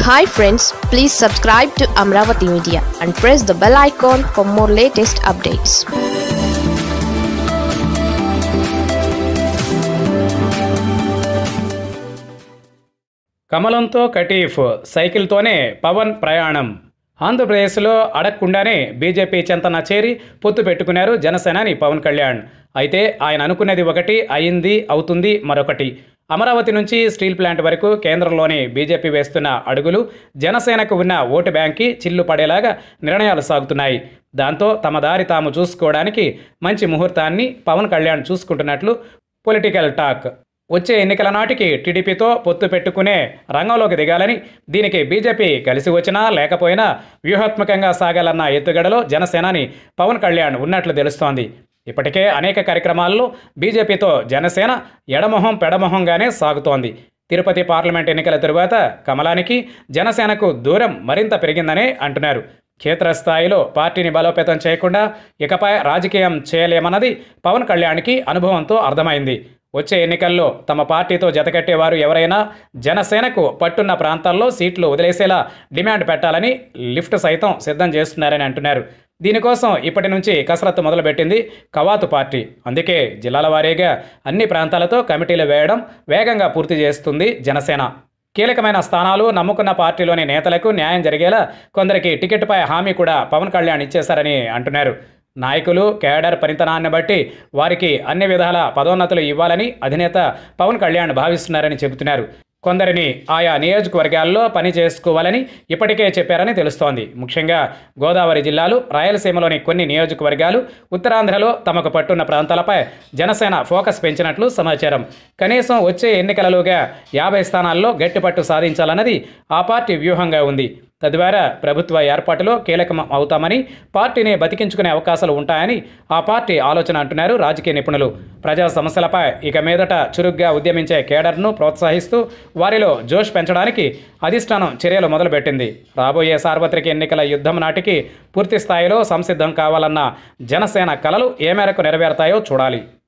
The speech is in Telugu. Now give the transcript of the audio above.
hi friends please subscribe to Amaravati media and press the bell icon for more latest updates కమలంతో కటీఫ్ సైకిల్తోనే పవన్ ప్రయాణం ఆంధ్రప్రదేశ్లో అడగకుండానే బీజేపీ చెంతన చేరి పొత్తు పెట్టుకున్నారు జనసేనాని పవన్ కళ్యాణ్ అయితే ఆయన అనుకున్నది ఒకటి అయింది అవుతుంది మరొకటి అమరావతి నుంచి స్టీల్ ప్లాంట్ వరకు కేంద్రంలోని బీజేపీ వేస్తున్న అడుగులు జనసేనకు ఉన్న ఓటు బ్యాంక్కి చిల్లు పడేలాగా నిర్ణయాలు సాగుతున్నాయి దాంతో తమ దారి తాము చూసుకోవడానికి మంచి ముహూర్తాన్ని పవన్ కళ్యాణ్ చూసుకుంటున్నట్లు పొలిటికల్ టాక్ వచ్చే ఎన్నికల నాటికి టీడీపీతో పొత్తు పెట్టుకునే రంగంలోకి దిగాలని దీనికి బీజేపీ కలిసి వచ్చినా లేకపోయినా వ్యూహాత్మకంగా సాగాలన్న ఎత్తుగడలో జనసేనాని పవన్ కళ్యాణ్ ఉన్నట్లు తెలుస్తోంది ఇప్పటికే అనేక కార్యక్రమాల్లో బీజేపీతో జనసేన ఎడమొహం పెడమొహంగానే సాగుతోంది తిరుపతి పార్లమెంట్ ఎన్నికల తరువాత కమలానికి జనసేనకు దూరం మరింత పెరిగిందనే అంటున్నారు క్షేత్రస్థాయిలో పార్టీని బలోపేతం చేయకుండా ఇకపై రాజకీయం చేయలేమన్నది పవన్ కళ్యాణ్కి అనుభవంతో అర్థమైంది వచ్చే ఎన్నికల్లో తమ పార్టీతో జతకట్టేవారు ఎవరైనా జనసేనకు పట్టున్న ప్రాంతాల్లో సీట్లు వదిలేసేలా డిమాండ్ పెట్టాలని లిఫ్ట్ సైతం సిద్ధం చేస్తున్నారని అంటున్నారు దీనికోసం ఇప్పటి నుంచి కసరత్తు మొదలుపెట్టింది కవాతు పార్టీ అందుకే జిల్లాల వారీగా అన్ని ప్రాంతాలతో కమిటీలు వేయడం వేగంగా పూర్తి చేస్తుంది జనసేన కీలకమైన స్థానాలు నమ్ముకున్న పార్టీలోని నేతలకు న్యాయం జరిగేలా కొందరికి టికెట్పై హామీ కూడా పవన్ కళ్యాణ్ ఇచ్చేశారని అంటున్నారు నాయకులు కేడర్ పనితనాన్ని బట్టి వారికి అన్ని విధాల పదోన్నతులు ఇవ్వాలని అధినేత పవన్ కళ్యాణ్ భావిస్తున్నారని చెబుతున్నారు కొందరిని ఆయా నియోజకవర్గాల్లో పని చేసుకోవాలని ఇప్పటికే చెప్పారని తెలుస్తోంది ముఖ్యంగా గోదావరి జిల్లాలు రాయలసీమలోని కొన్ని నియోజకవర్గాలు ఉత్తరాంధ్రలో తమకు పట్టున్న ప్రాంతాలపై జనసేన ఫోకస్ పెంచినట్లు సమాచారం కనీసం వచ్చే ఎన్నికలలోగా యాభై స్థానాల్లో గట్టిపట్టు సాధించాలన్నది ఆ పార్టీ వ్యూహంగా ఉంది తద్వారా ప్రభుత్వ ఏర్పాటులో కీలకం అవుతామని పార్టీని బతికించుకునే అవకాశాలు ఉంటాయని ఆ పార్టీ ఆలోచన అంటున్నారు రాజకీయ నిపుణులు ప్రజా సమస్యలపై ఇక మీదట చురుగ్గా ఉద్యమించే కేడర్ను ప్రోత్సహిస్తూ వారిలో జోష్ పెంచడానికి అధిష్టానం చర్యలు మొదలుపెట్టింది రాబోయే సార్వత్రిక ఎన్నికల యుద్ధం నాటికి పూర్తి స్థాయిలో సంసిద్ధం కావాలన్న జనసేన కలలు ఏ మేరకు నెరవేరుతాయో చూడాలి